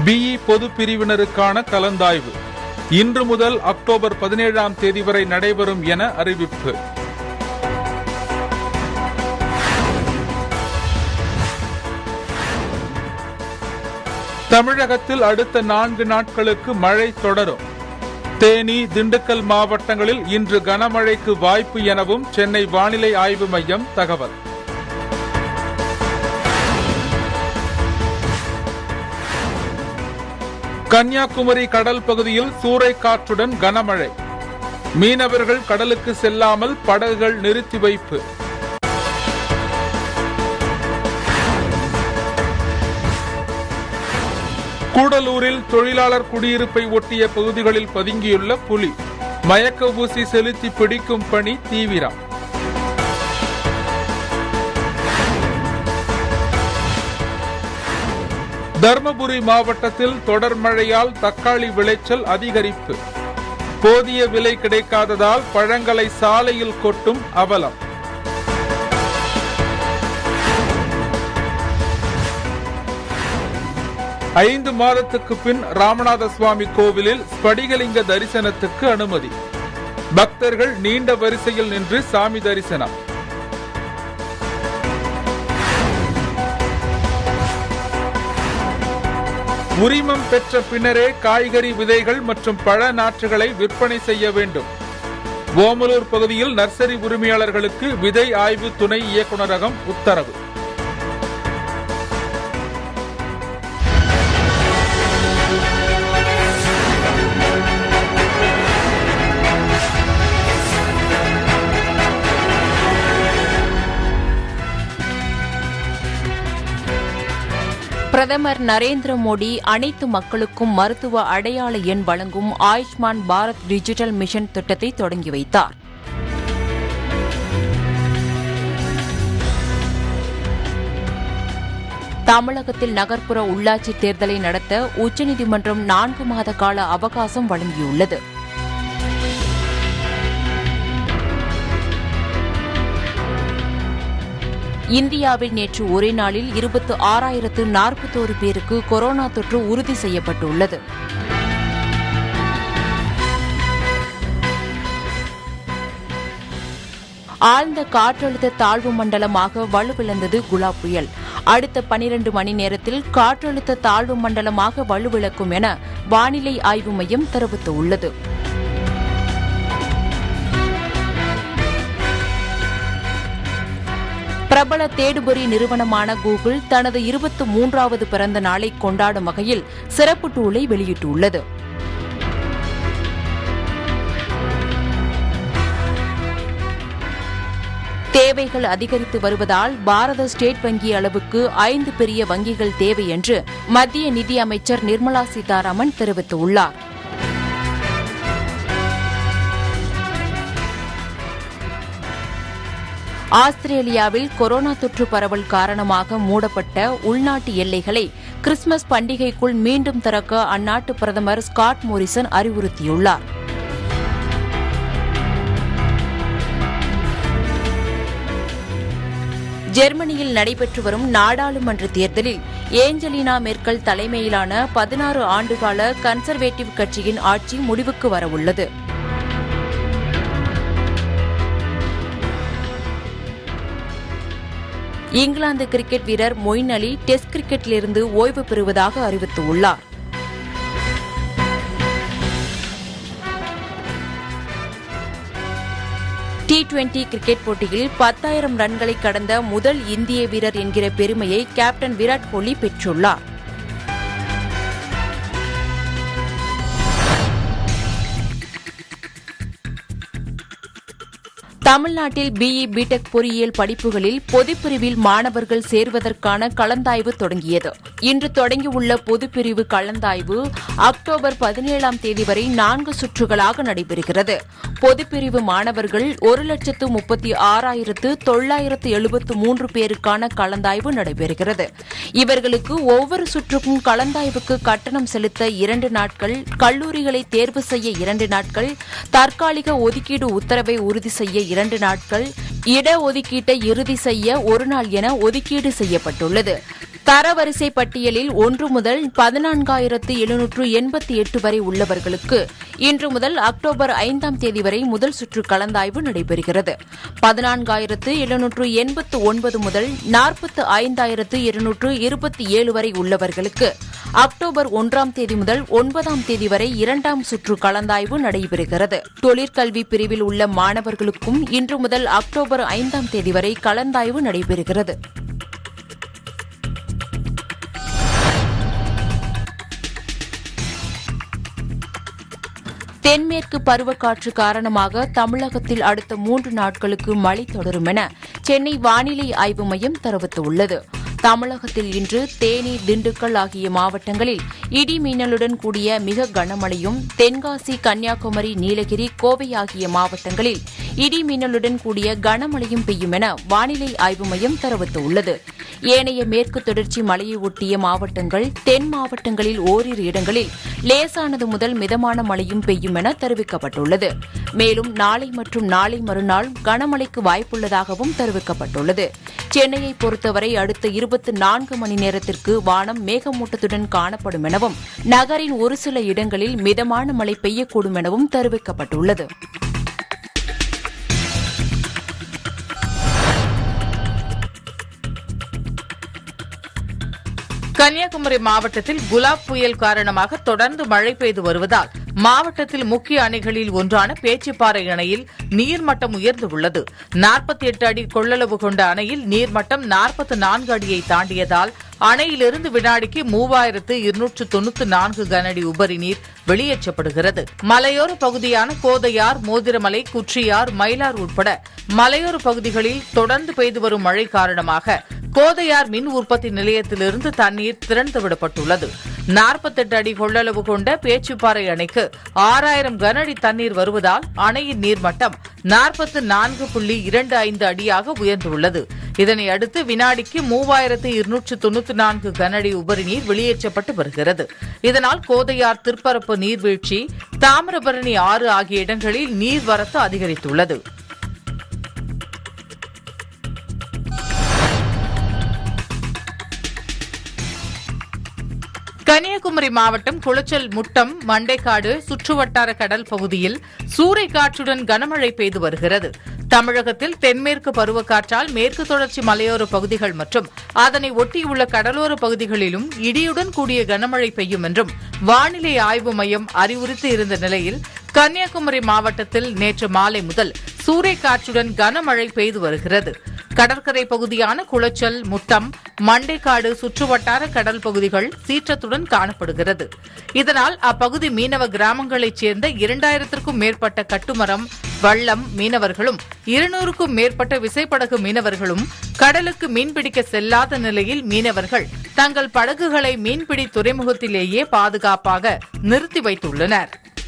BE பொது பிரிவினருக்கான கலந்தாய்வு இன்று முதல் அக்டோபர் பதினேழாம் தேதி வரை நடைபெறும் என அறிவிப்பு தமிழகத்தில் அடுத்த நான்கு நாட்களுக்கு மழை தொடரும் தேனி திண்டுக்கல் மாவட்டங்களில் இன்று கனமழைக்கு வாய்ப்பு எனவும் சென்னை வானிலை ஆய்வு மையம் தகவல் கன்னியாகுமரி கடல் பகுதியில் சூறைக்காற்றுடன் கனமழை மீனவர்கள் கடலுக்கு செல்லாமல் படகுகள் நிறுத்தி வைப்பு கூடலூரில் தொழிலாளர் குடியிருப்பை ஒட்டிய பகுதிகளில் பதுங்கியுள்ள புலி மயக்க ஊசி செலுத்தி பிடிக்கும் பணி தீவிரம் தர்மபுரி மாவட்டத்தில் தொடர் மழையால் தக்காளி விளைச்சல் அதிகரிப்பு போதிய விலை கிடைக்காததால் பழங்களை சாலையில் கொட்டும் அவலம் ஐந்து மாதத்துக்கு பின் ராமநாத சுவாமி கோவிலில் ஸ்படிகலிங்க தரிசனத்துக்கு அனுமதி பக்தர்கள் நீண்ட வரிசையில் நின்று சாமி தரிசனம் உரிமம் பெற்ற பின்னரே காய்கறி விதைகள் மற்றும் பழ நாற்றுகளை விற்பனை செய்ய வேண்டும் ஓமலூர் பகுதியில் நர்சரி உரிமையாளர்களுக்கு விதை ஆய்வு துணை இயக்குநரகம் உத்தரவு பிரதமர் நரேந்திர மோடி அனைத்து மக்களுக்கும் மருத்துவ அடையாள எண் வழங்கும் ஆயுஷ்மான் பாரத் டிஜிட்டல் மிஷன் திட்டத்தை தொடங்கி வைத்தார் தமிழகத்தில் நகர்ப்புற உள்ளாட்சி தேர்தலை நடத்த உச்சநீதிமன்றம் நான்கு மாத கால அவகாசம் வழங்கியுள்ளது இந்தியாவில் நேற்று ஒரே நாளில் இருபத்து ஆறாயிரத்து நாற்பத்தோரு பேருக்கு கொரோனா தொற்று உறுதி செய்யப்பட்டுள்ளது ஆழ்ந்த காற்றழுத்த தாழ்வு மண்டலமாக வலுவிழந்தது குலா புயல் அடுத்த பனிரண்டு மணி நேரத்தில் காற்றழுத்த தாழ்வு மண்டலமாக வலுவிழக்கும் என வானிலை ஆய்வு மையம் தெரிவித்துள்ளது பிரபல தேடுபொறி நிறுவனமான கூகுள் தனது இருபத்து மூன்றாவது பிறந்த நாளை கொண்டாடும் வகையில் சிறப்பு டூலை வெளியிட்டுள்ளது தேவைகள் அதிகரித்து வருவதால் பாரத ஸ்டேட் வங்கி அளவுக்கு ஐந்து பெரிய வங்கிகள் தேவை என்று மத்திய நிதியமைச்சர் நிர்மலா சீதாராமன் தெரிவித்துள்ளார் ஆஸ்திரேலியாவில் கொரோனா தொற்று பரவல் காரணமாக மூடப்பட்ட உள்நாட்டு எல்லைகளை கிறிஸ்துமஸ் பண்டிகைக்குள் மீண்டும் திறக்க அந்நாட்டு பிரதமர் ஸ்காட் மோரிசன் அறிவுறுத்தியுள்ளார் ஜெர்மனியில் நடைபெற்று வரும் நாடாளுமன்ற தேர்தலில் ஏஞ்சலினா மெர்க்கல் தலைமையிலான பதினாறு ஆண்டுகால கன்சர்வேட்டிவ் கட்சியின் ஆட்சி முடிவுக்கு வரவுள்ளது இங்கிலாந்து கிரிக்கெட் வீரர் மொயின் அலி டெஸ்ட் கிரிக்கெட்டிலிருந்து ஓய்வு பெறுவதாக அறிவித்துள்ளார் டி டுவெண்டி கிரிக்கெட் போட்டியில் பத்தாயிரம் ரன்களை கடந்த முதல் இந்திய வீரர் என்கிற பெருமையை கேப்டன் விராட் கோலி பெற்றுள்ளார் தமிழ்நாட்டில் பிஇ பிடெக் பொறியியல் படிப்புகளில் பொதுப்பிரிவில் மாணவர்கள் சேர்வதற்கான கலந்தாய்வு தொடங்கியது இன்று தொடங்கியுள்ள பொதுப்பிரிவு கலந்தாய்வு அக்டோபர் பதினேழாம் தேதி வரை நான்கு சுற்றுகளாக நடைபெறுகிறது பொதுப்பிரிவு மாணவர்கள் ஒரு லட்சத்து முப்பத்தி ஆறாயிரத்து தொள்ளாயிரத்து எழுபத்து மூன்று பேருக்கான கலந்தாய்வு நடைபெறுகிறது இவர்களுக்கு ஒவ்வொரு சுற்றுக்கும் கலந்தாய்வுக்கு கட்டணம் செலுத்த இரண்டு நாட்கள் கல்லூரிகளை தேர்வு செய்ய இரண்டு நாட்கள் தற்காலிக ஒதுக்கீடு உத்தரவை உறுதி செய்ய இரண்டு நாட்கள் இட ஒதுக்கீட்டை இறுதி செய்ய ஒரு நாள் என ஒதுக்கீடு செய்யப்பட்டுள்ளது தரவரிசை பட்டியலில் ஒன்று முதல் பதினான்காயிரத்து எழுநூற்று எண்பத்தி எட்டு வரை உள்ளவர்களுக்கு இன்று முதல் அக்டோபர் ஐந்தாம் தேதி வரை முதல் சுற்று கலந்தாய்வு நடைபெறுகிறது பதினான்காயிரத்து எழுநூற்று எண்பத்து ஒன்பது முதல் நாற்பத்து ஐந்தாயிரத்து இருநூற்று இருபத்தி ஏழு வரை உள்ளவர்களுக்கு அக்டோபர் ஒன்றாம் தேதி முதல் ஒன்பதாம் தேதி வரை இரண்டாம் சுற்று கலந்தாய்வு நடைபெறுகிறது தொழிற்கல்வி பிரிவில் உள்ள மாணவர்களுக்கும் இன்று முதல் அக்டோபர் ஐந்தாம் தேதி வரை கலந்தாய்வு நடைபெறுகிறது தென்மேற்கு பருவக்காற்று காரணமாக தமிழகத்தில் அடுத்த மூன்று நாட்களுக்கு மழை தொடரும் என சென்னை வானிலை ஆய்வு மையம் தெரிவித்துள்ளது தமிழகத்தில் இன்று தேனி திண்டுக்கல் ஆகிய மாவட்டங்களில் இடி மின்னலுடன் கூடிய மிக கனமழையும் தென்காசி கன்னியாகுமரி நீலகிரி கோவை ஆகிய மாவட்டங்களில் இடி மின்னலுடன் கூடிய கனமழையும் பெய்யும் என வானிலை ஆய்வு மையம் தெரிவித்துள்ளது ஏனைய மேற்கு தொடர்ச்சி மலையை ஒட்டிய மாவட்டங்கள் தென் மாவட்டங்களில் ஓரிரு இடங்களில் லேசானது முதல் மிதமான மழையும் பெய்யும் என தெரிவிக்கப்பட்டுள்ளது மேலும் நாளை மற்றும் நாளை மறுநாள் கனமழைக்கு வாய்ப்புள்ளதாகவும் தெரிவிக்கப்பட்டுள்ளது சென்னையை பொறுத்தவரை அடுத்த இருபத்தி நான்கு மணி நேரத்திற்கு வானம் மேகமூட்டத்துடன் காணப்படும் எனவும் நகரின் ஒரு சில இடங்களில் மிதமான மழை பெய்யக்கூடும் எனவும் தெரிவிக்கப்பட்டுள்ளது கன்னியாகுமரி மாவட்டத்தில் குலாப் புயல் காரணமாக தொடர்ந்து மழை பெய்து வருவதால் மாவட்டத்தில் முக்கிய அணைகளில் ஒன்றான பேச்சிப்பாறை அணையில் நீர்மட்டம் உயர்ந்துள்ளது நாற்பத்தி எட்டு அடி கொள்ளளவு கொண்ட அணையில் நீர்மட்டம் நாற்பத்தி நான்கு அடியை தாண்டியதால் அணையிலிருந்து வினாடிக்கு மூவாயிரத்து இருநூற்று தொன்னூற்று நான்கு கனஅடி உபரி நீர் வெளியேற்றப்படுகிறது மலையோர பகுதியான கோதையார் மோதிரமலை குற்றியார் மயிலார் உட்பட மலையோர பகுதிகளில் தொடர்ந்து பெய்து வரும் மழை காரணமாக கோதையார் மின் உற்பத்தி நிலையத்திலிருந்து தண்ணீர் திறந்துவிடப்பட்டுள்ளது நாற்பத்தெட்டு அடி கொள்ளளவு கொண்ட பேச்சுப்பாறை அணைக்கு ஆறாயிரம் கனஅடி தண்ணீர் வருவதால் அணையின் நீர்மட்டம் நாற்பத்து நான்கு புள்ளி இரண்டு ஐந்து அடியாக உயர்ந்துள்ளது இதனை அடுத்து வினாடிக்கு மூவாயிரத்து இருநூற்று தொன்னூற்று நான்கு கனஅடி உபரி நீர் வெளியேற்றப்பட்டு வருகிறது இதனால் கோதையார் திருப்பரப்பு நீர்வீழ்ச்சி தாமிரபரணி ஆறு ஆகிய இடங்களில் நீர்வரத்து அதிகரித்துள்ளது கன்னியாகுமரி மாவட்டம் குளச்சல் முட்டம் மண்டைக்காடு சுற்றுவட்டார கடல் பகுதியில் சூறைக்காற்றுடன் கனமழை பெய்து வருகிறது தமிழகத்தில் தென்மேற்கு பருவக்காற்றால் மேற்கு தொடர்ச்சி மலையோர பகுதிகள் மற்றும் அதனை ஒட்டியுள்ள கடலோர பகுதிகளிலும் இடியுடன் கூடிய கனமழை பெய்யும் என்றும் வானிலை ஆய்வு மையம் அறிவுறுத்தி இருந்த நிலையில் கன்னியாகுமரி மாவட்டத்தில் நேற்று மாலை முதல் சூறைக்காற்றுடன் கனமழை பெய்து வருகிறது கடற்கரை பகுதியான குளச்சல் முட்டம் மண்டைக்காடு சுற்றுவட்டார கடல் பகுதிகள் சீற்றத்துடன் காணப்படுகிறது இதனால் அப்பகுதி மீனவ கிராமங்களைச் சேர்ந்த இரண்டாயிரத்திற்கும் மேற்பட்ட கட்டுமரம் வள்ளம் மீனவர்களும் இருநூறுக்கும் மேற்பட்ட விசைப்படகு மீனவர்களும் கடலுக்கு மீன்பிடிக்க செல்லாத நிலையில் மீனவர்கள் தங்கள் படகுகளை மீன்பிடி துறைமுகத்திலேயே பாதுகாப்பாக நிறுத்தி வைத்துள்ளனர்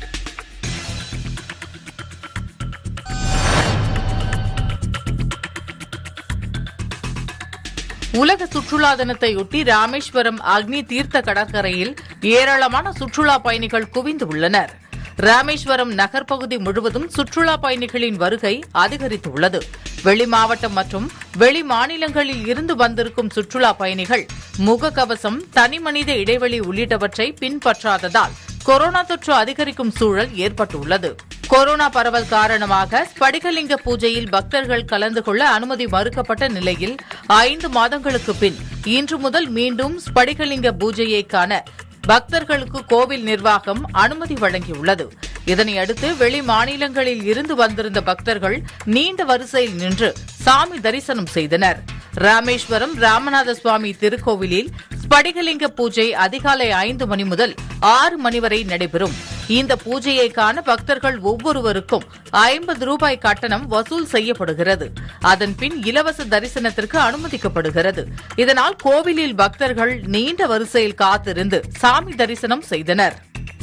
உலக சுற்றுலா தினத்தையொட்டி ராமேஸ்வரம் அக்னி தீர்த்த கடற்கரையில் ஏராளமான சுற்றுலா பயணிகள் குவிந்து உள்ளனர் ராமேஸ்வரம் நகர்ப்பகுதி முழுவதும் சுற்றுலா பயணிகளின் வருகை அதிகரித்துள்ளது வெளி மாவட்டம் மற்றும் வெளி மாநிலங்களில் இருந்து வந்திருக்கும் சுற்றுலா பயணிகள் முகக்கவசம் தனிமனித இடைவெளி உள்ளிட்டவற்றை பின்பற்றாததால் கொரோனா தொற்று அதிகரிக்கும் சூழல் ஏற்பட்டுள்ளது கொரோனா பரவல் காரணமாக ஸ்படிகலிங்க பூஜையில் பக்தர்கள் கலந்து கொள்ள அனுமதி மறுக்கப்பட்ட நிலையில் ஐந்து மாதங்களுக்கு பின் இன்று முதல் மீண்டும் ஸ்படிகலிங்க பூஜையை காண பக்தர்களுக்கு கோவில் நிர்வாகம் அனுமதி வழங்கியுள்ளது இதனையடுத்து வெளி மாநிலங்களில் இருந்து வந்திருந்த பக்தர்கள் நீண்ட வரிசையில் நின்று சாமி தரிசனம் செய்தனர் ராமேஸ்வரம் ராமநாத சுவாமி திருக்கோவிலில் ஸ்படிகலிங்க பூஜை அதிகாலை ஐந்து மணி முதல் ஆறு மணி வரை நடைபெறும் இந்த பூஜையை காண பக்தர்கள் ஒவ்வொருவருக்கும் ஐம்பது ரூபாய் கட்டணம் வசூல் செய்யப்படுகிறது அதன் பின் இலவச தரிசனத்திற்கு அனுமதிக்கப்படுகிறது இதனால் கோவிலில் பக்தர்கள் நீண்ட வரிசையில் காத்திருந்து சாமி தரிசனம் செய்தனர்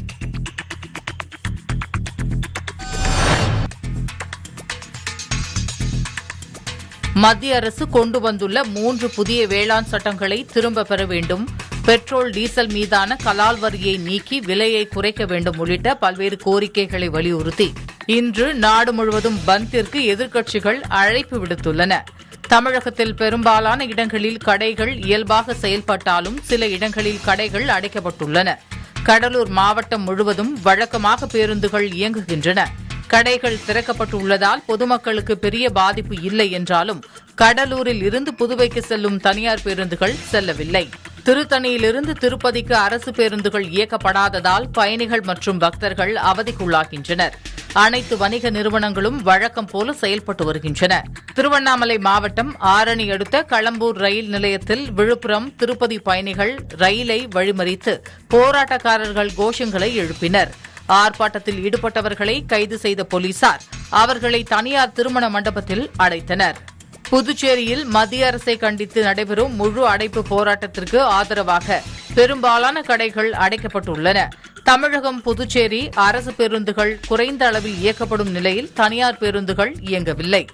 மத்திய அரசு கொண்டு வந்துள்ள மூன்று புதிய வேளாண் சட்டங்களை திரும்ப பெற வேண்டும் பெட்ரோல் டீசல் மீதான கலால் வரியை நீக்கி விலையை குறைக்க வேண்டும் உள்ளிட்ட பல்வேறு கோரிக்கைகளை வலியுறுத்தி இன்று நாடு முழுவதும் பந்திற்கு எதிர்க்கட்சிகள் அழைப்பு விடுத்துள்ளன தமிழகத்தில் பெரும்பாலான இடங்களில் கடைகள் இயல்பாக செயல்பட்டாலும் சில இடங்களில் கடைகள் அடைக்கப்பட்டுள்ளன கடலூர் மாவட்டம் முழுவதும் வழக்கமாக பேருந்துகள் இயங்குகின்றன கடைகள் திறக்கப்பட்டுள்ளதால் பொதுமக்களுக்கு பெரிய பாதிப்பு இல்லை என்றாலும் கடலூரில் இருந்து புதுவைக்கு செல்லும் தனியார் பேருந்துகள் செல்லவில்லை திருத்தணியிலிருந்து திருப்பதிக்கு அரசு பேருந்துகள் இயக்கப்படாததால் பயணிகள் மற்றும் பக்தர்கள் அவதிக்குள்ளாகின்றனர் அனைத்து வணிக நிறுவனங்களும் வழக்கம் போல செயல்பட்டு வருகின்றன திருவண்ணாமலை மாவட்டம் ஆரணி அடுத்த களம்பூர் ரயில் நிலையத்தில் விழுப்புரம் திருப்பதி பயணிகள் ரயிலை வழிமறித்து போராட்டக்காரர்கள் கோஷங்களை எழுப்பினர் ஆர்ப்பாட்டத்தில் ஈடுபட்டவர்களை கைது செய்த போலீசார் அவர்களை தனியார் திருமண மண்டபத்தில் அடைத்தனர் புதுச்சேரியில் மத்திய அரசை கண்டித்து நடைபெறும் முழு அடைப்பு போராட்டத்திற்கு ஆதரவாக பெரும்பாலான கடைகள் அடைக்கப்பட்டுள்ளன தமிழகம் புதுச்சேரி அரசு பேருந்துகள் குறைந்த அளவில் இயக்கப்படும் நிலையில் தனியார் பேருந்துகள் இயங்கவில்லை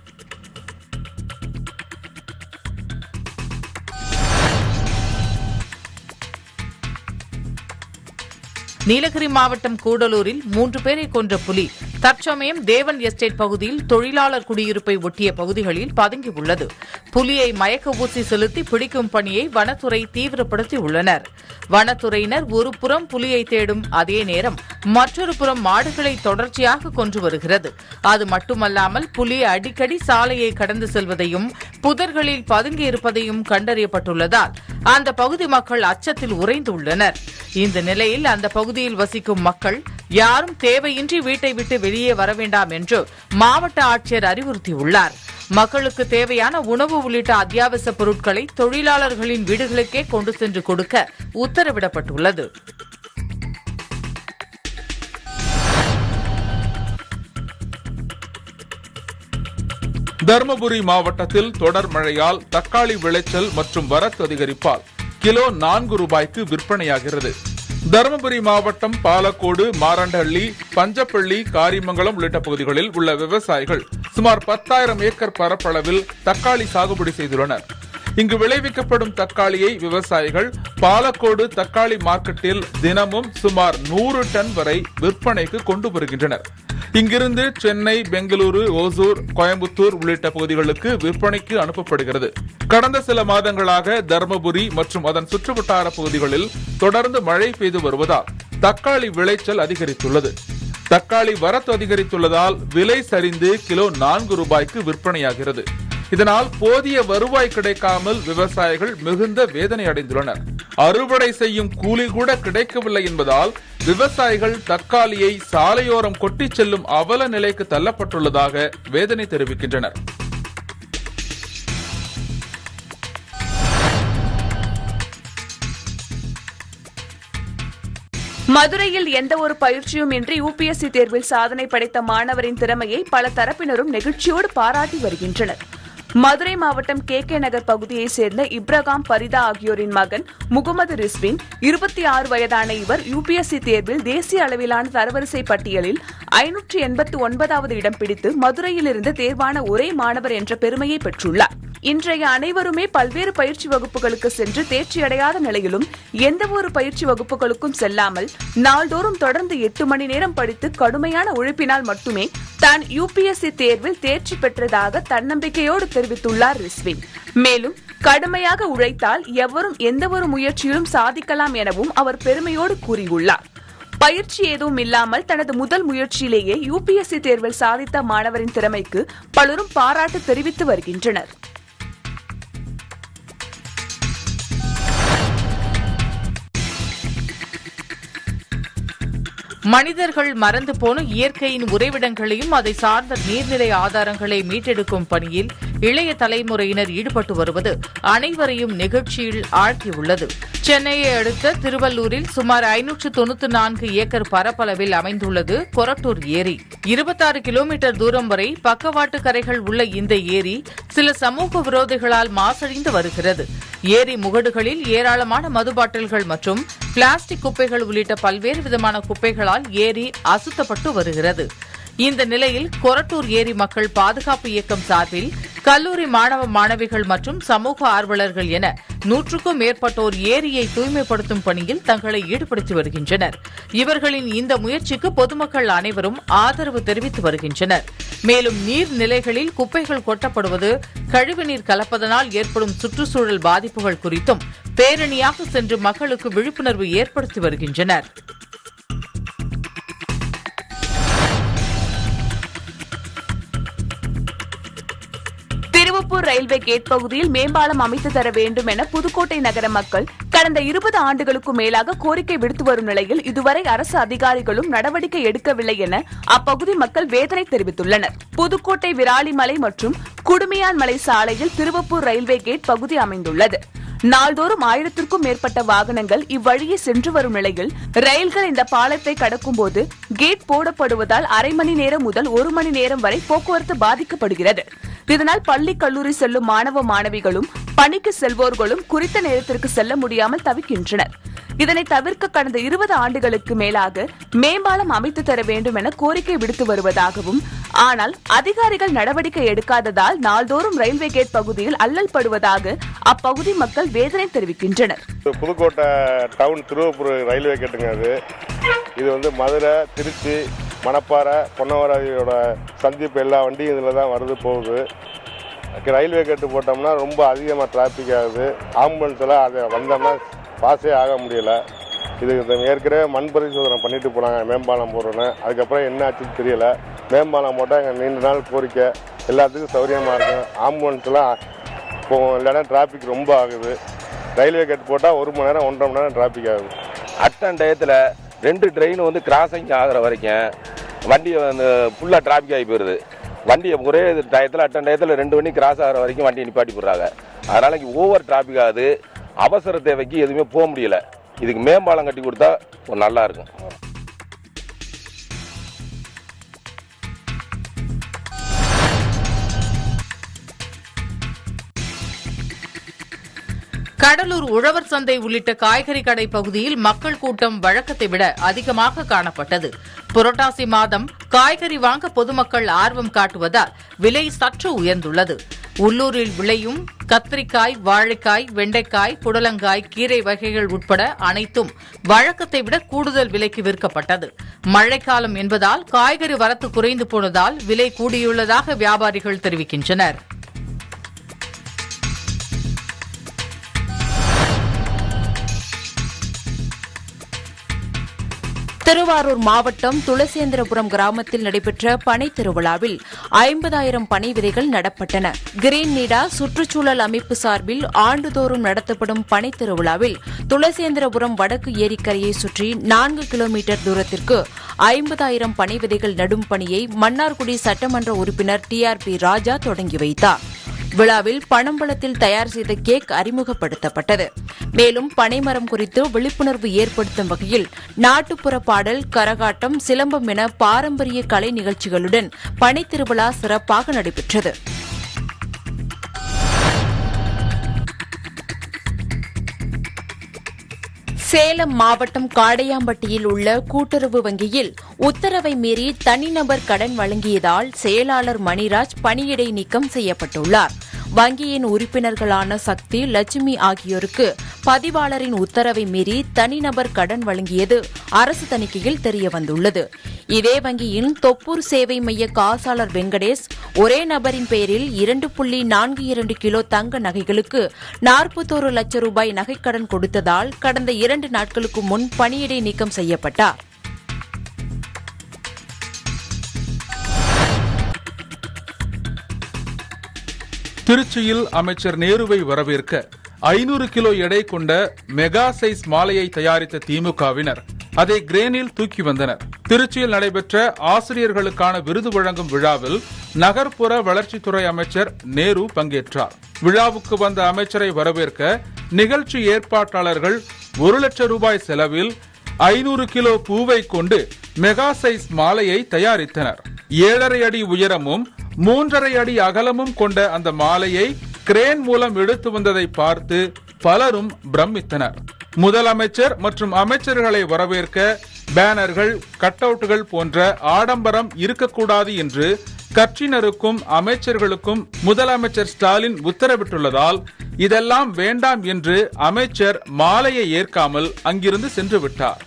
நீலகிரி மாவட்டம் கூடலூரில் மூன்று பேரை கொன்ற புலி தற்சமயம் தேவன் எஸ்டேட் பகுதியில் தொழிலாளர் குடியிருப்பை ஒட்டிய பகுதிகளில் பதுங்கியுள்ளது புலியை மயக்க ஊசி செலுத்தி பிடிக்கும் பணியை வனத்துறை தீவிரப்படுத்தி உள்ளனர் வனத்துறையினர் ஒரு புறம் புலியை தேடும் அதே நேரம் மற்றொரு புறம் மாடுகளை தொடர்ச்சியாக கொன்று வருகிறது அது மட்டுமல்லாமல் புலி அடிக்கடி சாலையை கடந்து செல்வதையும் புதர்களில் பதுங்கி இருப்பதையும் கண்டறியப்பட்டுள்ளதால் அந்த பகுதி மக்கள் அச்சத்தில் உறைந்துள்ளனர் இந்த நிலையில் அந்த பகுதியில் வசிக்கும் மக்கள் யாரும் தேவையின்றி வீட்டை விட்டு வெளியே வர வேண்டாம் என்று மாவட்ட ஆட்சியர் அறிவுறுத்தியுள்ளார் மக்களுக்கு தேவையான உணவு உள்ளிட்ட அத்தியாவசிய பொருட்களை தொழிலாளர்களின் வீடுகளுக்கே கொண்டு சென்று கொடுக்க உத்தரவிடப்பட்டுள்ளது தருமபுரி மாவட்டத்தில் தொடர் மழையால் தக்காளி விளைச்சல் மற்றும் வரத்து அதிகரிப்பால் கிலோ நான்கு ரூபாய்க்கு விற்பனையாகிறது தருமபுரி மாவட்டம் பாலக்கோடு மாரண்டஹள்ளி பஞ்சப்பள்ளி காரிமங்கலம் உள்ளிட்ட பகுதிகளில் உள்ள விவசாயிகள் சுமார் பத்தாயிரம் ஏக்கர் பரப்பளவில் தக்காளி சாகுபடி செய்துள்ளனர் இங்கு விளைவிக்கப்படும் தக்காளியை விவசாயிகள் பாலக்கோடு தக்காளி மார்க்கெட்டில் தினமும் சுமார் நூறு டன் வரை விற்பனைக்கு கொண்டு வருகின்றனர் இங்கிருந்து சென்னை பெங்களூரு ஓசூர் கோயம்புத்தூர் உள்ளிட்ட பகுதிகளுக்கு விற்பனைக்கு அனுப்பப்படுகிறது கடந்த சில மாதங்களாக தர்மபுரி மற்றும் அதன் சுற்றுவட்டார பகுதிகளில் தொடர்ந்து மழை பெய்து வருவதால் தக்காளி விளைச்சல் அதிகரித்துள்ளது தக்காளி வரத்து அதிகரித்துள்ளதால் விலை சரிந்து கிலோ நான்கு ரூபாய்க்கு விற்பனையாகிறது இதனால் போதிய வருவாய் கிடைக்காமல் விவசாயிகள் மிகுந்த வேதனை அடைந்துள்ளனர் அறுவடை செய்யும் கூலி கூட கிடைக்கவில்லை என்பதால் விவசாயிகள் தக்காளியை சாலையோரம் கொட்டிச் செல்லும் அவல நிலைக்கு தள்ளப்பட்டுள்ளதாக வேதனை தெரிவிக்கின்றனர் மதுரையில் எந்த ஒரு பயிற்சியும் இன்றி யூபிஎஸ்சி தேர்வில் சாதனை படைத்த மாணவரின் திறமையை பல தரப்பினரும் நெகிழ்ச்சியோடு பாராட்டி வருகின்றனர் மதுரை மாவட்டம் கே கே நகர் பகுதியைச் சேர்ந்த இப்ரகாம் பரிதா ஆகியோரின் மகன் முகமது ரிஸ்வின் இருபத்தி ஆறு வயதான இவர் யூபிஎஸ்சி தேர்வில் தேசிய அளவிலான தரவரிசை பட்டியலில் ஐநூற்று எண்பத்து ஒன்பதாவது இடம் பிடித்து மதுரையிலிருந்து தேர்வான ஒரே மாணவர் என்ற பெருமையை பெற்றுள்ளார் இன்றைய அனைவருமே பல்வேறு பயிற்சி வகுப்புகளுக்கு சென்று தேர்ச்சியடையாத நிலையிலும் எந்த ஒரு பயிற்சி வகுப்புகளுக்கும் செல்லாமல் நாள்தோறும் தொடர்ந்து எட்டு மணி நேரம் படித்து கடுமையான உழைப்பினால் மட்டுமே தான் யூபிஎஸ்சி தேர்வில் தேர்ச்சி பெற்றதாக தன்னம்பிக்கையோடு தெரிவித்துள்ளார் ரிஸ்வின் மேலும் கடுமையாக உழைத்தால் எவரும் எந்த ஒரு முயற்சியிலும் சாதிக்கலாம் எனவும் அவர் பெருமையோடு கூறியுள்ளார் பயிற்சி எதுவும் இல்லாமல் தனது முதல் முயற்சியிலேயே யூபிஎஸ்சி தேர்வில் சாதித்த மாணவரின் திறமைக்கு பலரும் பாராட்டு தெரிவித்து வருகின்றனர் மனிதர்கள் மறந்து போன இயற்கையின் உறைவிடங்களையும் அதை சார்ந்த நீர்நிலை ஆதாரங்களை மீட்டெடுக்கும் பணியில் இளைய தலைமுறையினர் ஈடுபட்டு வருவது அனைவரையும் நிகழ்ச்சியில் ஆழ்த்தியுள்ளது சென்னையை அடுத்த திருவள்ளூரில் சுமார் ஐநூற்று தொண்ணூத்தி நான்கு ஏக்கர் பரப்பளவில் அமைந்துள்ளது கொரட்டூர் ஏரி இருபத்தாறு கிலோமீட்டர் தூரம் வரை பக்கவாட்டு கரைகள் உள்ள இந்த ஏரி சில சமூக விரோதிகளால் மாசடைந்து வருகிறது ஏரி முகடுகளில் ஏராளமான மது பாட்டில்கள் மற்றும் பிளாஸ்டிக் குப்பைகள் உள்ளிட்ட பல்வேறு விதமான குப்பைகளால் ஏரி அசுத்தப்பட்டு வருகிறது இந்த நிலையில் கொரட்டூர் ஏரி மக்கள் பாதுகாப்பு இயக்கம் சார்பில் கல்லூரி மாணவ மாணவிகள் மற்றும் சமூக ஆர்வலர்கள் என நூற்றுக்கும் மேற்பட்டோர் ஏரியை தூய்மைப்படுத்தும் பணியில் தங்களை ஈடுபடுத்தி வருகின்றனர் இவர்களின் இந்த முயற்சிக்கு பொதுமக்கள் அனைவரும் ஆதரவு தெரிவித்து வருகின்றனர் மேலும் நீர்நிலைகளில் குப்பைகள் கொட்டப்படுவது கழிவுநீர் கலப்பதனால் ஏற்படும் சுற்றுச்சூழல் பாதிப்புகள் குறித்தும் பேரணியாக சென்று மக்களுக்கு விழிப்புணர்வு ஏற்படுத்தி வருகின்றனர் திருவப்பூர் ரயில்வே கேட் பகுதியில் மேம்பாலம் அமைத்து தர வேண்டும் என புதுக்கோட்டை நகர மக்கள் கடந்த இருபது ஆண்டுகளுக்கு மேலாக கோரிக்கை விடுத்து வரும் நிலையில் இதுவரை அரசு அதிகாரிகளும் நடவடிக்கை எடுக்கவில்லை என அப்பகுதி மக்கள் வேதனை தெரிவித்துள்ளனர் புதுக்கோட்டை விராலிமலை மற்றும் குடுமியான்மலை சாலையில் திருவப்பூர் ரயில்வே கேட் பகுதி அமைந்துள்ளது நாள்தோறும் ஆயிரத்திற்கும் மேற்பட்ட வாகனங்கள் இவ்வழியே சென்று வரும் நிலையில் ரயில்கள் இந்த பாலத்தை கடக்கும் போது கேட் போடப்படுவதால் அரை மணி நேரம் முதல் ஒரு மணி நேரம் வரை போக்குவரத்து பாதிக்கப்படுகிறது இதனால் பள்ளி கல்லூரி செல்லும் மாணவ மாணவிகளும் பணிக்கு செல்வோர்களும் குறித்த நேரத்திற்கு செல்ல முடியாமல் தவிக்கின்றனர் இதனை தவிர்க்க கடந்த இருபது ஆண்டுகளுக்கு மேலாக மேம்பாலம் அமைத்து தர வேண்டும் என கோரிக்கை விடுத்து வருவதாகவும் ஆனால் அதிகாரிகள் நடவடிக்கை எடுக்காததால் நாள்தோறும் ரயில்வே கேட் பகுதியில் அல்லல் படுவதாக அப்பகுதி மக்கள் வேதனை தெரிவிக்கின்றனர் இது புதுக்கோட்டை டவுன் திருவப்பூர் ரயில்வே கேட்டுங்க அது இது வந்து மதுரை திருச்சி மணப்பாறை பொன்னவராதியோட சந்திப்பு எல்லா வண்டியும் இதில் தான் வருது போகுது ரயில்வே கேட்டு போட்டோம்னா ரொம்ப அதிகமாக டிராஃபிக் ஆகுது ஆம்புலன்ஸ் எல்லாம் அதை வந்தோம்னா பாஸே ஆக முடியல இது இது ஏற்கனவே மண் பரிசோதனை பண்ணிட்டு போனாங்க மேம்பாலம் போடுறோன்னு அதுக்கப்புறம் என்ன ஆச்சுன்னு தெரியல மேம்பாலம் போட்டால் எங்கள் நீண்ட நாள் கோரிக்கை எல்லாத்துக்கும் சௌகரியமாக இருக்கும் ஆம்புலன்ஸ் எல்லாம் போகும் இல்லைன்னா டிராஃபிக் ரொம்ப ஆகுது ரயில்வே கேட் போட்டால் ஒரு மணி நேரம் ஒன்றரை மணி நேரம் டிராஃபிக் ஆகுது அட்டன் டயத்தில் ரெண்டு ட்ரெயின் வந்து கிராசிங் ஆகிற வரைக்கும் வண்டியை வந்து ஃபுல்லாக டிராஃபிக் ஆகி போயிடுது வண்டியை ஒரே டயத்தில் அட்டன் டயத்தில் ரெண்டு வண்டி கிராஸ் ஆகிற வரைக்கும் வண்டியை நிப்பாட்டி போடுறாங்க அதனால் இங்கே ஓவர் டிராஃபிக் ஆகுது அவசர தேவைக்கு எதுவுமே போக முடியல இதுக்கு மேம்பாலம் கட்டி கொடுத்தா ஒரு நல்லா இருக்கும் கடலூர் உழவர் சந்தை உள்ளிட்ட காய்கறி கடை பகுதியில் மக்கள் கூட்டம் வழக்கத்தை விட அதிகமாக காணப்பட்டது புரட்டாசி மாதம் காய்கறி வாங்க பொதுமக்கள் ஆர்வம் காட்டுவதால் விலை சற்று உயர்ந்துள்ளது உள்ளூரில் விளையும் கத்திரிக்காய் வாழைக்காய் வெண்டைக்காய் புடலங்காய் கீரை வகைகள் உட்பட அனைத்தும் வழக்கத்தை விட கூடுதல் விலைக்கு விற்கப்பட்டது மழைக்காலம் என்பதால் காய்கறி வரத்து குறைந்து போனதால் விலை கூடியுள்ளதாக வியாபாரிகள் தெரிவிக்கின்றனர் திருவாரூர் மாவட்டம் துளசேந்திரபுரம் கிராமத்தில் நடைபெற்ற பனை திருவிழாவில் ஐம்பதாயிரம் பனை விதைகள் நடப்பட்டன கிரீன் நீடா சுற்றுச்சூழல் அமைப்பு சார்பில் ஆண்டுதோறும் நடத்தப்படும் பனை திருவிழாவில் துளசேந்திரபுரம் வடக்கு ஏரிக்கரையை சுற்றி நான்கு கிலோமீட்டர் தூரத்திற்கு ஐம்பதாயிரம் பனை விதைகள் நடும் பணியை மன்னார்குடி சட்டமன்ற உறுப்பினர் டி ஆர் பி ராஜா தொடங்கி வைத்தார் விழாவில் பனம்பழத்தில் தயார் செய்த கேக் அறிமுகப்படுத்தப்பட்டது மேலும் பனைமரம் குறித்து விழிப்புணர்வு ஏற்படுத்தும் வகையில் நாட்டுப்புற பாடல் கரகாட்டம் சிலம்பம் என பாரம்பரிய கலை நிகழ்ச்சிகளுடன் பனை திருவிழா சிறப்பாக நடைபெற்றது சேலம் மாவட்டம் காடையாம்பட்டியில் உள்ள கூட்டுறவு வங்கியில் உத்தரவை மீறி தனிநபர் கடன் வழங்கியதால் செயலாளர் மணிராஜ் பணியிடை நீக்கம் செய்யப்பட்டுள்ளார் வங்கியின் உறுப்பினர்களான சக்தி லட்சுமி ஆகியோருக்கு பதிவாளரின் உத்தரவை மீறி தனிநபர் கடன் வழங்கியது அரசு தணிக்கையில் தெரியவந்துள்ளது இதே வங்கியின் தொப்பூர் சேவை மைய காசாளர் வெங்கடேஷ் ஒரே நபரின் பெயரில் இரண்டு புள்ளி நான்கு இரண்டு கிலோ தங்க நகைகளுக்கு நாற்பத்தோரு லட்சம் ரூபாய் நகைக்கடன் கொடுத்ததால் கடந்த இரண்டு நாட்களுக்கு முன் பணியிடை நீக்கம் செய்யப்பட்டார் திருச்சியில் அமைச்சர் நேருவை வரவேற்க ஐநூறு கிலோ எடை கொண்ட மெகா சைஸ் மாலையை தயாரித்த திமுகவினர் அதை கிரேனில் தூக்கி வந்தனர் திருச்சியில் நடைபெற்ற ஆசிரியர்களுக்கான விருது வழங்கும் விழாவில் நகர்ப்புற வளர்ச்சித்துறை அமைச்சர் நேரு பங்கேற்றார் விழாவுக்கு வந்த அமைச்சரை வரவேற்க நிகழ்ச்சி ஏற்பாட்டாளர்கள் ஒரு லட்சம் ரூபாய் செலவில் ஐநூறு கிலோ பூவை கொண்டு மெகா சைஸ் மாலையை தயாரித்தனர் ஏழரை அடி உயரமும் மூன்றரை அடி அகலமும் கொண்ட அந்த மாலையை கிரேன் மூலம் எடுத்து வந்ததை பார்த்து பலரும் பிரமித்தனர் முதலமைச்சர் மற்றும் அமைச்சர்களை வரவேற்க பேனர்கள் கட் அவுட்டுகள் போன்ற ஆடம்பரம் இருக்கக்கூடாது என்று கட்சியினருக்கும் அமைச்சர்களுக்கும் முதலமைச்சர் ஸ்டாலின் உத்தரவிட்டுள்ளதால் இதெல்லாம் வேண்டாம் என்று அமைச்சர் மாலையை ஏற்காமல் அங்கிருந்து சென்று விட்டார்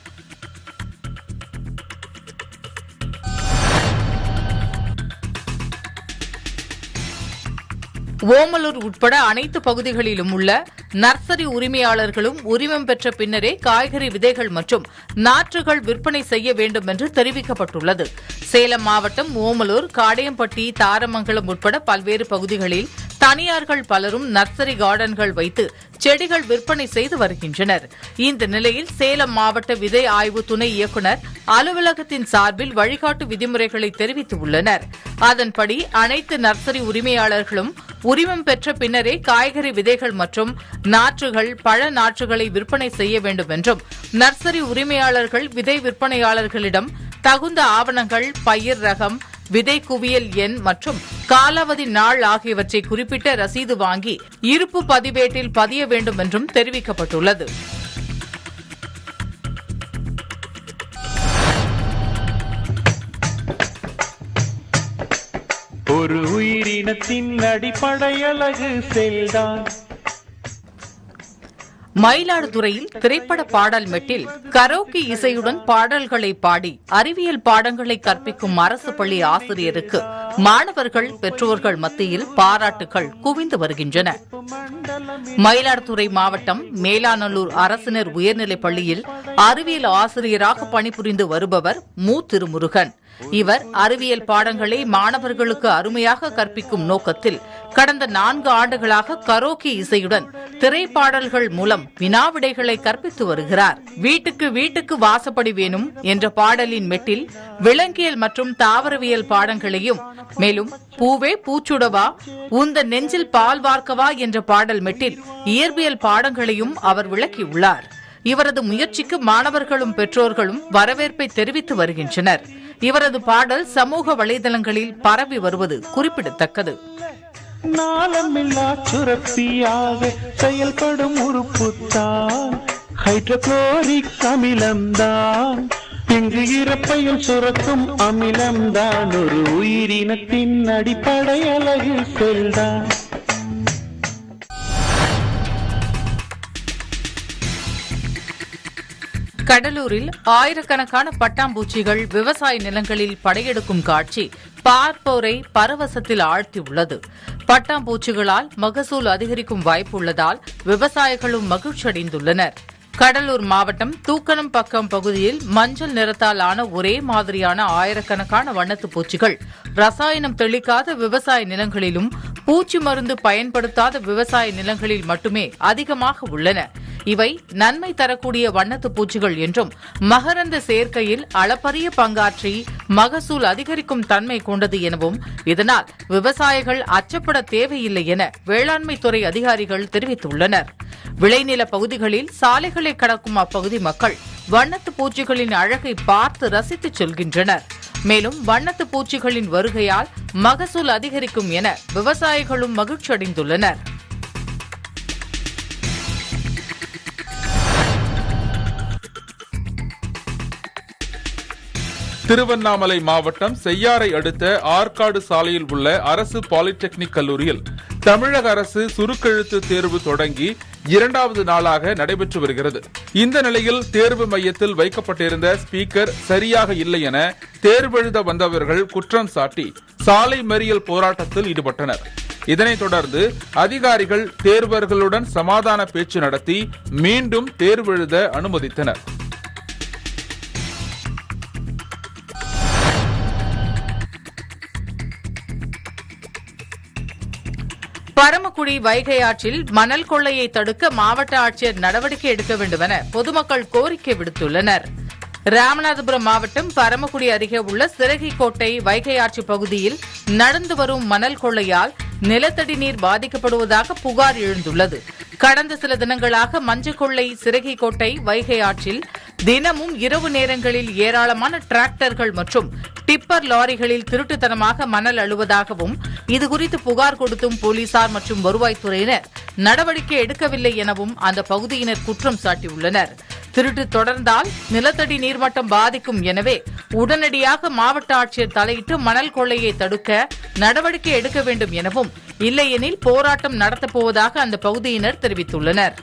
ஓமலூர் உட்பட அனைத்து பகுதிகளிலும் உள்ள நர்சரி உரிமையாளர்களும் உரிமம் பெற்ற பின்னரே காய்கறி விதைகள் மற்றும் நாற்றுகள் விற்பனை செய்ய வேண்டும் என்று தெரிவிக்கப்பட்டுள்ளது சேலம் மாவட்டம் ஓமலூர் காடையம்பட்டி தாரமங்கலம் உட்பட பல்வேறு பகுதிகளில் தனியார்கள் பலரும் நர்சரி கார்டன்கள் வைத்து செடிகள் விற்பனை செய்து வருகின்றனர் இந்த நிலையில் சேலம் மாவட்ட விதை ஆய்வு துணை இயக்குநர் அலுவலகத்தின் சார்பில் வழிகாட்டு விதிமுறைகளை தெரிவித்துள்ளனர் அதன்படி அனைத்து நர்சரி உரிமையாளர்களும் உரிமம் பெற்ற பின்னரே காய்கறி விதைகள் மற்றும் நாற்றுகள் பழ நாற்றுகளை விற்பனை செய்ய வேண்டும் என்றும் நர்சரி உரிமையாளர்கள் விதை விற்பனையாளர்களிடம் தகுந்த ஆவணங்கள் பயிர் ரகம் விதை குவியல் எண் மற்றும் காலாவதி நாள் ஆகியவற்றை குறிப்பிட்ட ரசீது வாங்கி இருப்பு பதிவேட்டில் பதிய வேண்டும் என்றும் தெரிவிக்கப்பட்டுள்ளது ஒரு உயிரினத்தின் அடிப்படை அழகு செல்தான் மயிலாடுதுறையில் திரைப்பட பாடல் மெட்டில் கரோக்கி இசையுடன் பாடல்களை பாடி அறிவியல் பாடங்களை கற்பிக்கும் அரசு பள்ளி ஆசிரியருக்கு மாணவர்கள் பெற்றோர்கள் மத்தியில் பாராட்டுகள் குவிந்து வருகின்றன மயிலாடுதுறை மாவட்டம் மேலாநல்லூர் அரசினர் உயர்நிலைப் பள்ளியில் அறிவியல் ஆசிரியராக பணிபுரிந்து வருபவர் மு திருமுருகன் இவர் அறிவியல் பாடங்களை மாணவர்களுக்கு அருமையாக கற்பிக்கும் நோக்கத்தில் கடந்த நான்கு ஆண்டுகளாக கரோக்கி இசையுடன் திரைப்பாடல்கள் மூலம் வினாவிடைகளை கற்பித்து வருகிறார் வீட்டுக்கு வீட்டுக்கு வாசப்படி வேணும் என்ற பாடலின் மெட்டில் விலங்கியல் மற்றும் தாவரவியல் பாடங்களையும் மேலும் பூவே பூச்சுடவா உந்த நெஞ்சில் பால் வார்க்கவா என்ற பாடல் மெட்டில் இயற்பியல் பாடங்களையும் அவர் விளக்கியுள்ளார் இவரது முயற்சிக்கு மாணவர்களும் பெற்றோர்களும் வரவேற்பை தெரிவித்து வருகின்றனர் இவரது பாடல் சமூக வலைதளங்களில் பரவி வருவது குறிப்பிடத்தக்கது நாளமில்லா சுரப்பியாக செயல்படும் உறுப்புத்தான் ஹைட்ரோகுளோரிக் அமிலம்தான் இங்கு இறப்பையும் சுரக்கும் அமிலம்தான் ஒரு உயிரினத்தின் அடிப்படை அழகு செல்தான் கடலூரில் ஆயிரக்கணக்கான பட்டாம்பூச்சிகள் விவசாய நிலங்களில் படையெடுக்கும் காட்சி பார்ப்போரை பரவசத்தில் ஆழ்த்தியுள்ளது பட்டாம்பூச்சிகளால் மகசூல் அதிகரிக்கும் வாய்ப்பு உள்ளதால் விவசாயிகளும் மகிழ்ச்சியடைந்துள்ளனர் கடலூர் மாவட்டம் தூக்கணம் பக்கம் பகுதியில் மஞ்சள் நிறத்தால் ஆன ஒரே மாதிரியான ஆயிரக்கணக்கான வண்ணத்து பூச்சிகள் ரசாயனம் தெளிக்காத விவசாய நிலங்களிலும் பூச்சி மருந்து பயன்படுத்தாத விவசாய நிலங்களில் மட்டுமே அதிகமாக உள்ளன இவை நன்மை தரக்கூடிய வண்ணத்து பூச்சிகள் என்றும் மகரந்த சேர்க்கையில் அளப்பரிய பங்காற்றி மகசூல் அதிகரிக்கும் தன்மை கொண்டது எனவும் இதனால் விவசாயிகள் அச்சப்பட தேவையில்லை என வேளாண்மை துறை அதிகாரிகள் தெரிவித்துள்ளனர் விளைநில பகுதிகளில் சாலைகளை கடக்கும் அப்பகுதி மக்கள் வண்ணத்து பூச்சிகளின் அழகை பார்த்து ரசித்துச் செல்கின்றனர் மேலும் வண்ணத்து பூச்சிகளின் வருகையால் மகசூல் அதிகரிக்கும் என விவசாயிகளும் மகிழ்ச்சியடைந்துள்ளனர் திருவண்ணாமலை மாவட்டம் செய்யாறை அடுத்த ஆற்காடு சாலையில் உள்ள அரசு பாலிடெக்னிக் கல்லூரியில் தமிழக அரசு சுருக்கெழுத்து தேர்வு தொடங்கி இரண்டாவது நாளாக நடைபெற்று வருகிறது இந்த நிலையில் தேர்வு மையத்தில் வைக்கப்பட்டிருந்த ஸ்பீக்கர் சரியாக இல்லை என தேர்வெழுத வந்தவர்கள் குற்றம் சாட்டி சாலை மறியல் போராட்டத்தில் ஈடுபட்டனர் இதனைத் தொடர்ந்து அதிகாரிகள் தேர்வர்களுடன் சமாதான பேச்சு நடத்தி மீண்டும் தேர்வெழுத அனுமதித்தனர் பரமக்குடி வைகை ஆற்றில் மணல் கொள்ளையை தடுக்க மாவட்ட ஆட்சியர் நடவடிக்கை எடுக்க வேண்டும் என பொதுமக்கள் கோரிக்கை விடுத்துள்ளனர் ராமநாதபுரம் மாவட்டம் பரமக்குடி அருகே உள்ள சிறகிக்கோட்டை வைகை ஆற்று பகுதியில் நடந்து வரும் மணல் கொள்ளையால் நிலத்தடி நீர் பாதிக்கப்படுவதாக புகார் எழுந்துள்ளது கடந்த சில தினங்களாக மஞ்சக்கொள்ளை சிறகிக்கோட்டை வைகை ஆற்றில் தினமும் இரவு நேரங்களில் ஏராளமான டிராக்டர்கள் மற்றும் டிப்பர் லாரிகளில் திருட்டுத்தனமாக மணல் அழுவதாகவும் இதுகுறித்து புகார் கொடுத்தும் போலீசார் மற்றும் வருவாய்த்துறையினர் நடவடிக்கை எடுக்கவில்லை எனவும் அந்த பகுதியினர் குற்றம் சாட்டியுள்ளனர் திருட்டு தொடர்ந்தால் நிலத்தடி நீர்மட்டம் பாதிக்கும் எனவே உடனடியாக மாவட்ட ஆட்சியர் தலையிட்டு மணல் கொள்ளையை தடுக்க நடவடிக்கை எடுக்க வேண்டும் எனவும் இல்லையெனில் போராட்டம் நடத்தப் போவதாக அந்த பகுதியினர் தெரிவித்துள்ளனர்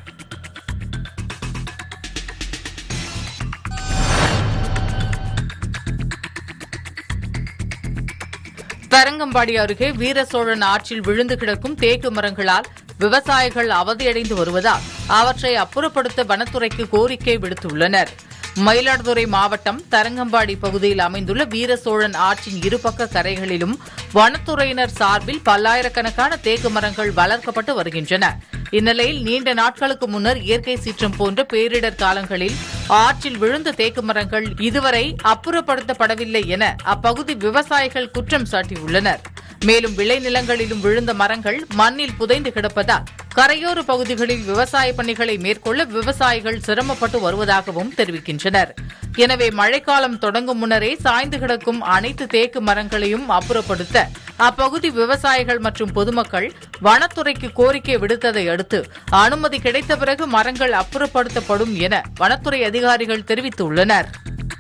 தரங்கம்பாடி அருகே வீர சோழன் ஆற்றில் விழுந்து கிடக்கும் தேக்கு மரங்களால் விவசாயிகள் அவதியடைந்து வருவதால் அவற்றை அப்புறப்படுத்த வனத்துறைக்கு கோரிக்கை விடுத்துள்ளனர் மயிலாடுதுறை மாவட்டம் தரங்கம்பாடி பகுதியில் அமைந்துள்ள வீர சோழன் ஆற்றின் இருபக்க கரைகளிலும் வனத்துறையினர் சார்பில் பல்லாயிரக்கணக்கான தேக்கு மரங்கள் வளர்க்கப்பட்டு வருகின்றன இந்நிலையில் நீண்ட நாட்களுக்கு முன்னர் இயற்கை சீற்றம் போன்ற பேரிடர் காலங்களில் ஆற்றில் விழுந்த தேக்கு மரங்கள் இதுவரை அப்புறப்படுத்தப்படவில்லை என அப்பகுதி விவசாயிகள் குற்றம் சாட்டியுள்ளனர் மேலும் விளைநிலங்களிலும் விழுந்த மரங்கள் மண்ணில் புதைந்து கிடப்பதால் கரையோர பகுதிகளில் விவசாய பணிகளை மேற்கொள்ள விவசாயிகள் சிரமப்பட்டு வருவதாகவும் தெரிவிக்கின்றனர் எனவே மழைக்காலம் தொடங்கும் முன்னரே சாய்ந்து கிடக்கும் அனைத்து தேக்கு மரங்களையும் அப்புறப்படுத்த அப்பகுதி விவசாயிகள் மற்றும் பொதுமக்கள் வனத்துறைக்கு கோரிக்கை விடுத்ததை அடுத்து அனுமதி கிடைத்த பிறகு மரங்கள் அப்புறப்படுத்தப்படும் என வனத்துறை அதிகாரிகள் தெரிவித்துள்ளனர்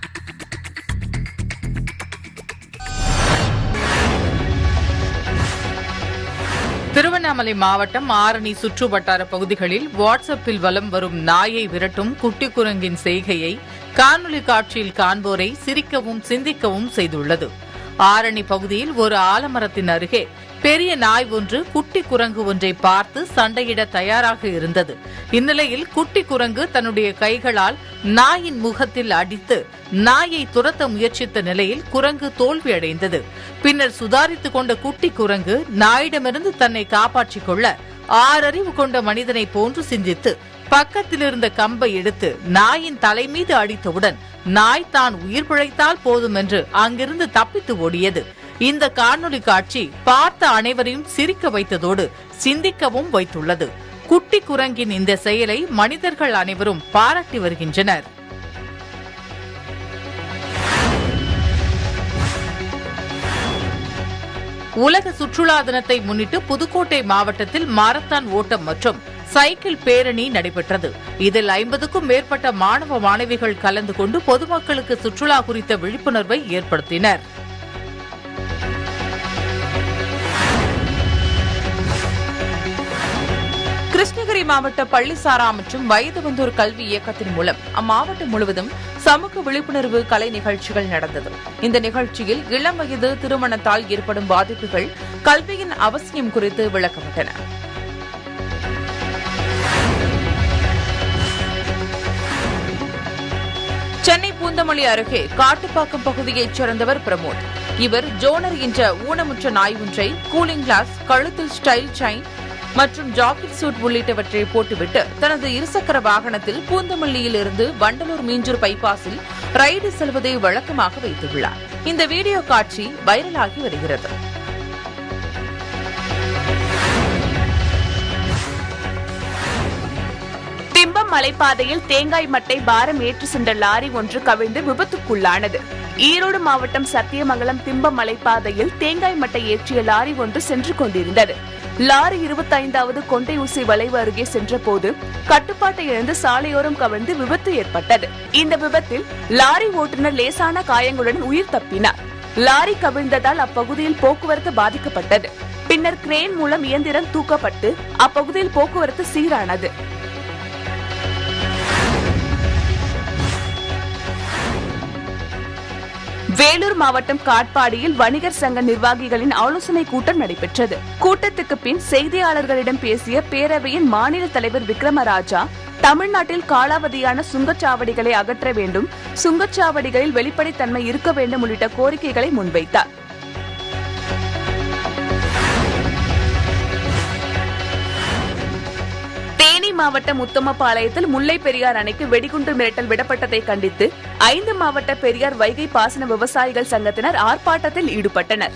திருவண்ணாமலை மாவட்டம் ஆரணி சுற்று வட்டார பகுதிகளில் வாட்ஸ்அப்பில் வலம் வரும் நாயை விரட்டும் குட்டி குரங்கின் செய்கையை காணொலி காட்சியில் காண்போரை சிரிக்கவும் சிந்திக்கவும் செய்துள்ளது ஆரணி பகுதியில் ஒரு ஆலமரத்தின் அருகே பெரிய நாய் ஒன்று குட்டி குரங்கு ஒன்றை பார்த்து சண்டையிட தயாராக இருந்தது இந்நிலையில் குட்டி குரங்கு தன்னுடைய கைகளால் நாயின் முகத்தில் அடித்து நாயை துரத்த முயற்சித்த நிலையில் குரங்கு தோல்வியடைந்தது பின்னர் சுதாரித்துக் கொண்ட குட்டி குரங்கு நாயிடமிருந்து தன்னை காப்பாற்றிக் கொள்ள ஆறறிவு கொண்ட மனிதனை போன்று சிந்தித்து பக்கத்தில் இருந்த கம்பை எடுத்து நாயின் தலை மீது அடித்தவுடன் நாய் தான் உயிர் பிழைத்தால் போதும் என்று அங்கிருந்து தப்பித்து ஓடியது இந்த காணொலி காட்சி பார்த்த அனைவரையும் சிரிக்க வைத்ததோடு சிந்திக்கவும் வைத்துள்ளது குட்டி குரங்கின் இந்த செயலை மனிதர்கள் அனைவரும் பாராட்டி வருகின்றனர் உலக சுற்றுலா தினத்தை முன்னிட்டு புதுக்கோட்டை மாவட்டத்தில் மாரத்தான் ஓட்டம் மற்றும் சைக்கிள் பேரணி நடைபெற்றது இதில் ஐம்பதுக்கும் மேற்பட்ட மாணவ மாணவிகள் கலந்து கொண்டு பொதுமக்களுக்கு சுற்றுலா குறித்த விழிப்புணர்வை ஏற்படுத்தினர் கிருஷ்ணகிரி மாவட்ட பள்ளிசாரா மற்றும் வயது வந்தோர் கல்வி இயக்கத்தின் மூலம் அம்மாவட்டம் முழுவதும் சமூக விழிப்புணர்வு கலை நிகழ்ச்சிகள் நடந்தது இந்த நிகழ்ச்சியில் இளம் வயது திருமணத்தால் ஏற்படும் பாதிப்புகள் கல்வியின் அவசியம் குறித்து விளக்கப்பட்டன சென்னை பூந்தமல்லி அருகே காட்டுப்பாக்கம் பகுதியைச் சேர்ந்தவர் பிரமோத் இவர் ஜோனர் என்ற ஊனமுற்ற நாய் ஒன்றை கூலிங் கிளாஸ் கழுத்தில் ஸ்டைல் செயின் மற்றும் ஜாக்கெட் சூட் உள்ளிட்டவற்றை போட்டுவிட்டு தனது இருசக்கர வாகனத்தில் பூந்தமல்லியில் இருந்து வண்டலூர் மீஞ்சூர் பைபாஸில் ரைடு செல்வதை வழக்கமாக வைத்துள்ளார் இந்த வீடியோ காட்சி வைரலாகி வருகிறது திம்பம் மலைப்பாதையில் தேங்காய் மட்டை பாரம் ஏற்றி சென்ற லாரி ஒன்று கவிழ்ந்து விபத்துக்குள்ளானது ஈரோடு மாவட்டம் சத்தியமங்கலம் திம்பம் மலைப்பாதையில் தேங்காய் மட்டை ஏற்றிய லாரி ஒன்று சென்று கொண்டிருந்தது லாரி இருபத்தைந்தாவது கொண்டை ஊசி வளைவு அருகே சென்றபோது கட்டுப்பாட்டை இழந்து சாலையோரம் கவிழ்ந்து விபத்து ஏற்பட்டது இந்த விபத்தில் லாரி ஓட்டுநர் லேசான காயங்களுடன் உயிர் தப்பினார் லாரி கவிழ்ந்ததால் அப்பகுதியில் போக்குவரத்து பாதிக்கப்பட்டது பின்னர் கிரேன் மூலம் இயந்திரம் தூக்கப்பட்டு அப்பகுதியில் போக்குவரத்து சீரானது வேலூர் மாவட்டம் காட்பாடியில் வணிகர் சங்க நிர்வாகிகளின் ஆலோசனை கூட்டம் நடைபெற்றது கூட்டத்துக்கு பின் செய்தியாளர்களிடம் பேசிய பேரவையின் மாநில தலைவர் விக்ரமராஜா தமிழ்நாட்டில் காலாவதியான சுங்கச்சாவடிகளை அகற்ற வேண்டும் சுங்கச்சாவடிகளில் வெளிப்படைத்தன்மை இருக்க வேண்டும் உள்ளிட்ட கோரிக்கைகளை முன்வைத்தார் தேனி மாவட்டம் உத்தமபாளையத்தில் முல்லை பெரியார் அணைக்கு வெடிகுண்டு மிரட்டல் விடப்பட்டதை கண்டித்து ஐந்து மாவட்ட பெரியார் வைகை பாசன விவசாயிகள் சங்கத்தினர் ஆர்ப்பாட்டத்தில் ஈடுபட்டனர்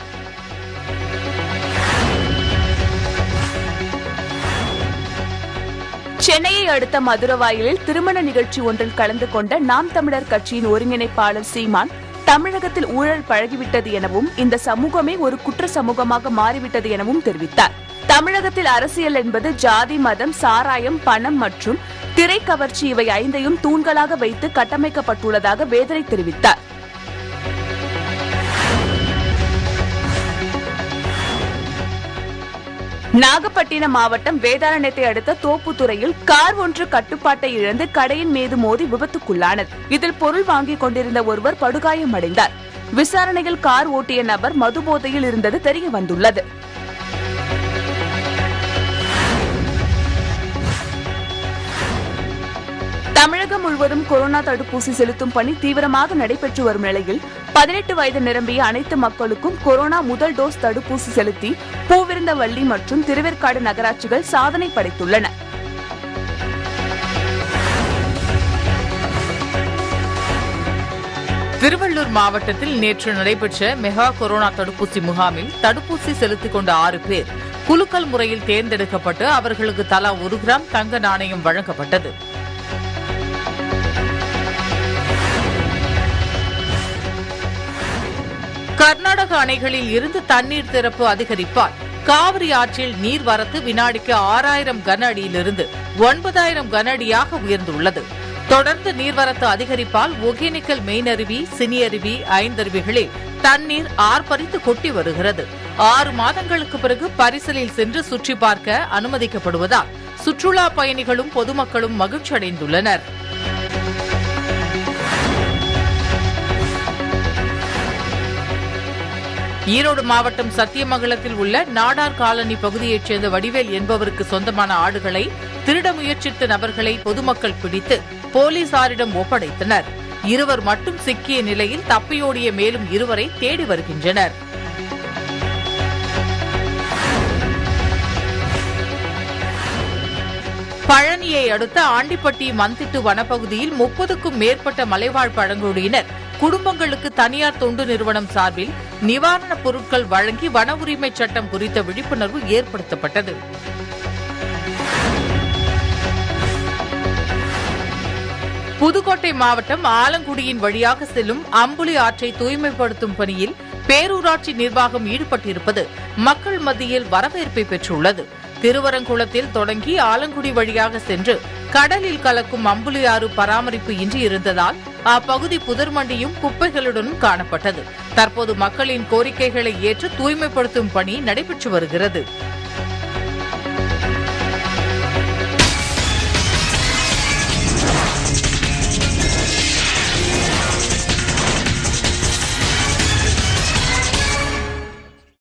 சென்னையை அடுத்த மதுரவாயலில் திருமண நிகழ்ச்சி ஒன்றில் கலந்து கொண்ட நாம் தமிழர் கட்சியின் ஒருங்கிணைப்பாளர் சீமான் தமிழகத்தில் ஊழல் பழகிவிட்டது எனவும் இந்த சமூகமே ஒரு குற்ற சமூகமாக மாறிவிட்டது எனவும் தெரிவித்தார் தமிழகத்தில் அரசியல் என்பது ஜாதி மதம் சாராயம் பணம் மற்றும் திரை கவர்ச்சி இவை ஐந்தையும் தூண்களாக வைத்து கட்டமைக்கப்பட்டுள்ளதாக வேதனை தெரிவித்தார் நாகப்பட்டினம் மாவட்டம் வேதாரண்யத்தை அடுத்த தோப்புத்துறையில் கார் ஒன்று கட்டுப்பாட்டை இழந்து கடையின் மீது மோதி விபத்துக்குள்ளானது இதில் பொருள் வாங்கிக் கொண்டிருந்த ஒருவர் படுகாயமடைந்தார் விசாரணையில் கார் ஓட்டிய நபர் மதுபோதையில் இருந்தது தெரிய வந்துள்ளது தமிழகம் முழுவதும் கொரோனா தடுப்பூசி செலுத்தும் பணி தீவிரமாக நடைபெற்று வரும் நிலையில் பதினெட்டு வயது நிரம்பிய அனைத்து மக்களுக்கும் கொரோனா முதல் டோஸ் தடுப்பூசி செலுத்தி பூவிருந்தவள்ளி மற்றும் திருவேற்காடு நகராட்சிகள் சாதனை படைத்துள்ளன திருவள்ளூர் மாவட்டத்தில் நேற்று நடைபெற்ற மெகா கொரோனா தடுப்பூசி முகாமில் தடுப்பூசி செலுத்திக் கொண்ட ஆறு பேர் குலுக்கல் முறையில் தேர்ந்தெடுக்கப்பட்டு அவர்களுக்கு தலா ஒரு கிராம் தங்க நாணயம் வழங்கப்பட்டது கர்நாடக அணைகளில் இருந்து தண்ணீர் திறப்பு அதிகரிப்பால் காவிரி ஆற்றில் நீர்வரத்து வினாடிக்கு ஆறாயிரம் கன அடியிலிருந்து ஒன்பதாயிரம் கன அடியாக உயர்ந்துள்ளது தொடர்ந்து நீர்வரத்து அதிகரிப்பால் ஒகேனிக்கல் மெயினருவி சினியருவி ஐந்தருவிகளில் தண்ணீர் ஆர்ப்பரித்து கொட்டி வருகிறது ஆறு மாதங்களுக்கு பிறகு பரிசலில் சென்று சுற்றி பார்க்க அனுமதிக்கப்படுவதால் சுற்றுலா பயணிகளும் பொதுமக்களும் மகிழ்ச்சி அடைந்துள்ளனர் ஈரோடு மாவட்டம் சத்தியமங்கலத்தில் உள்ள நாடார் காலனி பகுதியைச் சேர்ந்த வடிவேல் என்பவருக்கு சொந்தமான ஆடுகளை திருட முயற்சித்த நபர்களை பொதுமக்கள் பிடித்து போலீசாரிடம் ஒப்படைத்தனர் இருவர் மட்டும் சிக்கிய நிலையில் தப்பியோடிய மேலும் இருவரை தேடி வருகின்றனர் பழனியை அடுத்த ஆண்டிப்பட்டி மந்திட்டு வனப்பகுதியில் முப்பதுக்கும் மேற்பட்ட மலைவாழ் பழங்குடியினர் குடும்பங்களுக்கு தனியார் தொண்டு நிறுவனம் சார்பில் நிவாரணப் பொருட்கள் வழங்கி வன உரிமை சட்டம் குறித்த விழிப்புணர்வு ஏற்படுத்தப்பட்டது புதுக்கோட்டை மாவட்டம் ஆலங்குடியின் வழியாக செல்லும் அம்புலி ஆற்றை தூய்மைப்படுத்தும் பணியில் பேரூராட்சி நிர்வாகம் ஈடுபட்டிருப்பது மக்கள் மத்தியில் வரவேற்பை பெற்றுள்ளது திருவரங்குளத்தில் தொடங்கி ஆலங்குடி வழியாக சென்று கடலில் கலக்கும் அம்புலியாறு பராமரிப்பு இன்றி இருந்ததால் அப்பகுதி புதர்மண்டியும் குப்பைகளுடனும் காணப்பட்டது தற்போது மக்களின் கோரிக்கைகளை ஏற்று தூய்மைப்படுத்தும் பணி நடைபெற்று வருகிறது